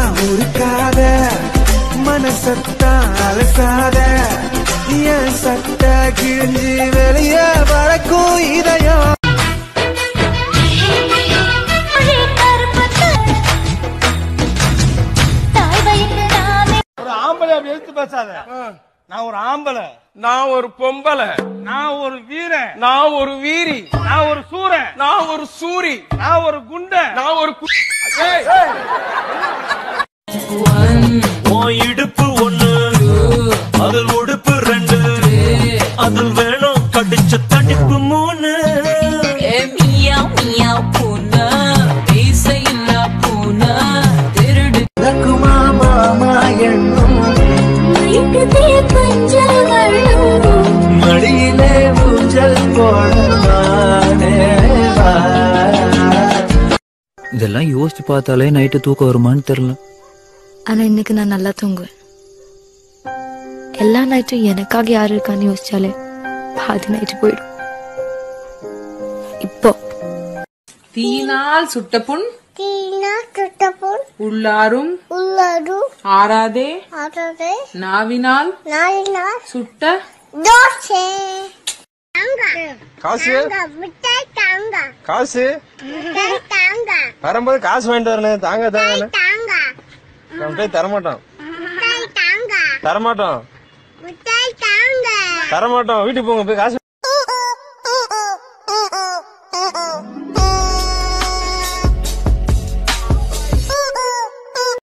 உருக்காத மனசத்தான் அலசாத என் சட்ட கிழிஞ்சு வெளியே வரக்கும் இதயம் ஒரு ஆம்பளை அப்படி எடுத்து பேசாத நான் ஒரு ஆம்பளை நான் ஒரு பொம்பளை நான் ஒரு வீரன் நான் ஒரு வீரி நான் ஒரு சூரன் நான் ஒரு சூரி நான் ஒரு குண்டன் நான் ஒரு கு- ஏய், உன் இடுப்பு ஒண்ணு அதில் உடுப்பு ரெண்டு அதில் வேணும் கடிச்ச தடிப்பு மூணு மியாவ் மியாவ் பூனை மீசையில்லா பூனை திருடு நடக்குமா மாமா எண்ணும் கொஞ்சம் வள்ளும் மடியிலே ஊஞ்சல் போடவானே வா. இதெல்லாம் யோசிச்சு பார்த்தாலே நைட்டு தூக்கம் வருமான்னு தெரியல ஆனா இன்னைக்கு நான் நல்லா தூங்குவேன் எல்லா நைட்டும் எனக்காக யாரு இருக்கான்னு யோசிச்சாலே பாதி நைட்டு போயிடும் இப்போ தீயினால் சுட்ட புண் தீனா சுட்டபோல் உள்ளாரும் உள்ளது ஆறாதே அதது நாவினால் நாளினால் சுட்ட தோசை தாங்க காசு தாங்க மிட்டாய் தாங்க காசு மிட்டாய் தாங்க வரும்போது காசு வாங்கிட்டு வரணும் தாங்க தாங்க தாங்க நான் போய் தரமாட்டோம் மிட்டாய் தாங்க தரமாட்டோம் மிட்டாய் தாங்க தரமாட்டோம் வீட்டுக்கு போங்க போய் காசு